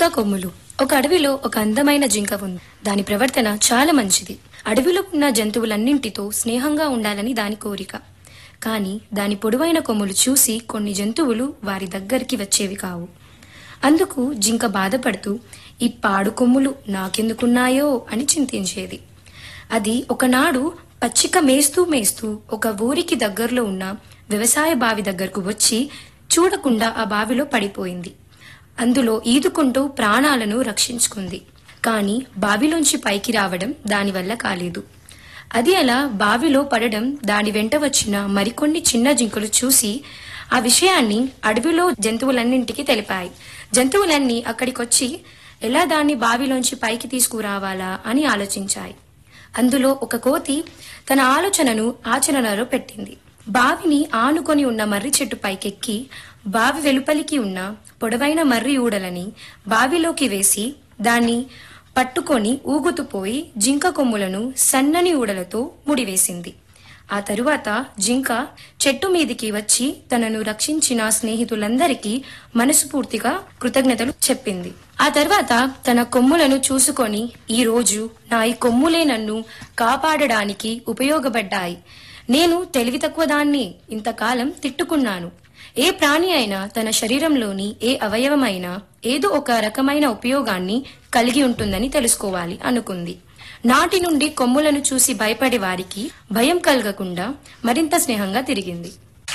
జింక కొమ్ములు ఒక అడవిలో ఒక అందమైన జింక ఉంది దాని ప్రవర్తన చాలా మంచిది అడవిలో ఉన్న జంతువులన్నింటితో స్నేహంగా ఉండాలని దాని కోరిక కానీ దాని పొడవైన కొమ్ములు చూసి కొన్ని జంతువులు వారి దగ్గరికి వచ్చేవి కావు అందుకు జింక బాధపడుతూ ఈ పాడు కొమ్ములు నాకెందుకున్నాయో అని చింతించేది అది ఒకనాడు పచ్చిక మేస్తూ మేస్తూ ఒక ఊరికి దగ్గరలో ఉన్న వ్యవసాయ బావి దగ్గరకు వచ్చి చూడకుండా ఆ బావిలో పడిపోయింది అందులో ఈదుకుంటూ ప్రాణాలను రక్షించుకుంది కానీ బావిలోంచి పైకి రావడం దానివల్ల కాలేదు అది అలా బావిలో పడడం దాని వెంట వచ్చిన మరికొన్ని చిన్న జింకలు చూసి ఆ విషయాన్ని అడవిలో జంతువులన్నింటికి తెలిపాయి జంతువులన్నీ అక్కడికొచ్చి ఎలా దాన్ని బావిలోంచి పైకి తీసుకురావాలా అని ఆలోచించాయి అందులో ఒక కోతి తన ఆలోచనను ఆచరణలో పెట్టింది బావిని ఆనుకొని ఉన్న మర్రి చెట్టు పైకెక్కి బావి వెలుపలికి ఉన్న పొడవైన మర్రి ఊడలని బావిలోకి వేసి దాన్ని పట్టుకొని ఊగుతూ పోయి జింక కొమ్ములను సన్నని ఊడలతో ముడివేసింది ఆ తరువాత జింక చెట్టు మీదికి వచ్చి తనను రక్షించిన స్నేహితులందరికీ మనస్ఫూర్తిగా కృతజ్ఞతలు చెప్పింది ఆ తర్వాత తన కొమ్ములను చూసుకొని ఈ రోజు నా ఈ కొమ్ములే నన్ను కాపాడడానికి ఉపయోగపడ్డాయి నేను తెలివి తక్కువ దాన్ని ఇంతకాలం తిట్టుకున్నాను ఏ ప్రాణి అయినా తన శరీరంలోని ఏ అవయవమైనా ఏదో ఒక రకమైన ఉపయోగాన్ని కలిగి ఉంటుందని తెలుసుకోవాలి అనుకుంది నాటి నుండి కొమ్ములను చూసి భయపడే వారికి భయం కలగకుండా మరింత స్నేహంగా తిరిగింది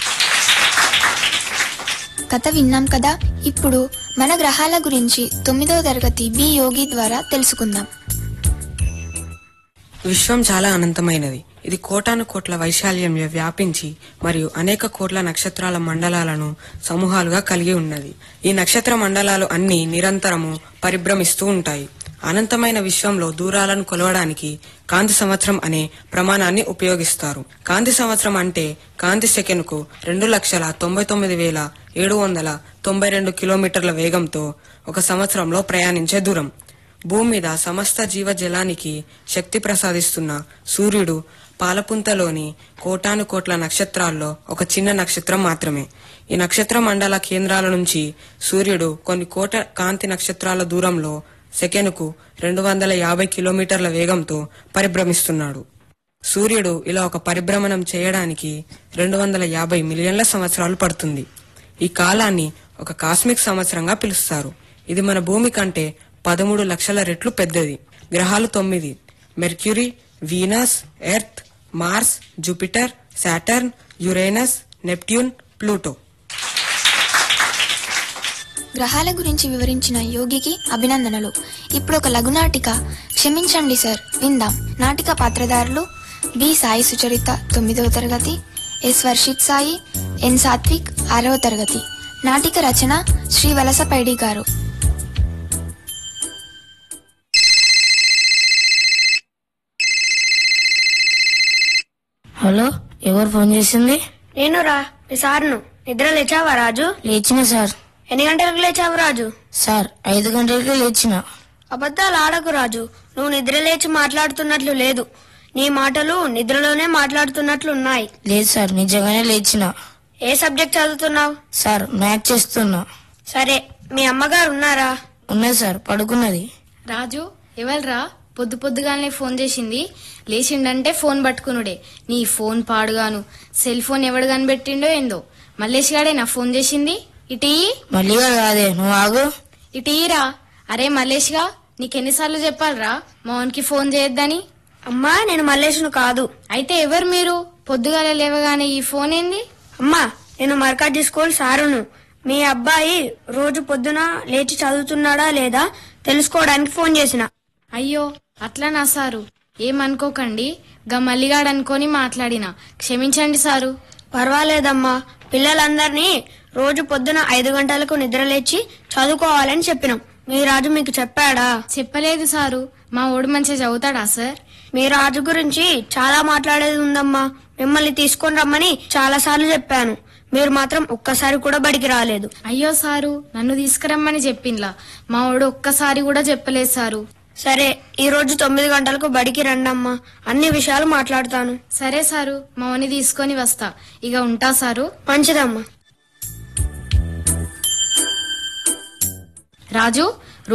కథ విన్నాం కదా ఇప్పుడు మన గ్రహాల గురించి తొమ్మిదవ తరగతి బి యోగి ద్వారా తెలుసుకుందాం విశ్వం చాలా అనంతమైనది ఇది కోటాను కోట్ల వైశాల్యంలో వ్యాపించి మరియు అనేక కోట్ల నక్షత్రాల మండలాలను సమూహాలుగా కలిగి ఉన్నది ఈ నక్షత్ర మండలాలు అన్ని నిరంతరము పరిభ్రమిస్తూ ఉంటాయి అనంతమైన విశ్వంలో దూరాలను కొలవడానికి కాంతి సంవత్సరం అనే ప్రమాణాన్ని ఉపయోగిస్తారు కాంతి సంవత్సరం అంటే కాంతి సెకనుకు రెండు లక్షల తొంభై తొమ్మిది వేల ఏడు వందల తొంభై రెండు కిలోమీటర్ల వేగంతో ఒక సంవత్సరంలో ప్రయాణించే దూరం భూమి మీద సమస్త జీవజలానికి శక్తి ప్రసాదిస్తున్న సూర్యుడు పాలపుంతలోని కోటాను కోట్ల నక్షత్రాల్లో ఒక చిన్న నక్షత్రం మాత్రమే ఈ నక్షత్ర మండల కేంద్రాల నుంచి సూర్యుడు కొన్ని కోట కాంతి నక్షత్రాల దూరంలో సెకెనుకు రెండు వందల యాభై కిలోమీటర్ల వేగంతో పరిభ్రమిస్తున్నాడు సూర్యుడు ఇలా ఒక పరిభ్రమణం చేయడానికి రెండు వందల యాభై మిలియన్ల సంవత్సరాలు పడుతుంది ఈ కాలాన్ని ఒక కాస్మిక్ సంవత్సరంగా పిలుస్తారు ఇది మన భూమి కంటే పదమూడు లక్షల రెట్లు పెద్దది గ్రహాలు తొమ్మిది Mercury Venus Earth Mars Jupiter Saturn Uranus Neptune Pluto గ్రహాల గురించి వివరించిన యోగికి అభినందనలు ఇప్పుడు ఒక లఘునాటిక క్షమించండి సార్ విందాం నాటిక పాత్రధారులు బి సాయి సుచరిత తొమ్మిదవ తరగతి ఎస్ వర్షిత్ సాయి ఎన్ సాత్విక్ ఆరవ తరగతి నాటిక రచన శ్రీ వలసపైడి గారు హలో ఎవరు ఫోన్ చేసింది నేను రా మీ సార్ను నిద్ర లేచావా రాజు లేచిన సార్ ఎన్ని గంటలకు లేచావు రాజు సార్ ఐదు గంటలకి లేచిన అబద్ధాలు ఆడకు రాజు నువ్వు నిద్ర లేచి మాట్లాడుతున్నట్లు లేదు నీ మాటలు నిద్రలోనే మాట్లాడుతున్నట్లు ఉన్నాయి లేదు సార్ నిజంగానే లేచిన ఏ సబ్జెక్ట్ చదువుతున్నావు సార్ మ్యాచ్ చేస్తున్నా సరే మీ అమ్మగారు ఉన్నారా ఉన్నది సార్ పడుకున్నది రాజు ఎవల్రా పొద్దు పొద్దుగానే ఫోన్ చేసింది లేచిండంటే ఫోన్ పట్టుకునుడే నీ ఫోన్ పాడుగాను సెల్ ఫోన్ ఎవడు కనిపెట్టిండో ఏందో మల్లేష్ గాడే నా ఫోన్ చేసింది ఇటీ మళ్ళీ వాడు కాదే నువ్వు ఆగు ఇటీరా అరే మల్లేష్గా నీకెన్నిసార్లు చెప్పాలరా మోహన్కి ఫోన్ చేయొద్దని అమ్మా నేను మల్లేష్ను కాదు అయితే ఎవరు మీరు పొద్దుగాల లేవగానే ఈ ఫోన్ ఏంది అమ్మా నేను మర్కాజీ స్కూల్ సారును మీ అబ్బాయి రోజు పొద్దున లేచి చదువుతున్నాడా లేదా తెలుసుకోవడానికి ఫోన్ చేసిన అయ్యో అట్లా నా సారు ఏమనుకోకండి గా మల్లిగాడు అనుకొని మాట్లాడినా క్షమించండి సారు పర్వాలేదమ్మా పిల్లలందరినీ రోజు పొద్దున ఐదు గంటలకు నిద్రలేచి చదువుకోవాలని చెప్పినాం మీ రాజు మీకు చెప్పాడా చెప్పలేదు సారు మా ఓడు మంచిగా చదువుతాడా సార్ మీ రాజు గురించి చాలా మాట్లాడేది ఉందమ్మా మిమ్మల్ని తీసుకొని రమ్మని చాలా సార్లు చెప్పాను మీరు మాత్రం ఒక్కసారి కూడా బడికి రాలేదు అయ్యో సారు నన్ను తీసుకురమ్మని చెప్పిండ్లా మా వాడు ఒక్కసారి కూడా చెప్పలేదు సారు సరే ఈ రోజు తొమ్మిది గంటలకు బడికి రండమ్మా అన్ని విషయాలు మాట్లాడతాను సరే సారు మా వాడిని తీసుకొని వస్తా ఇక ఉంటా సారు మంచిదమ్మా రాజు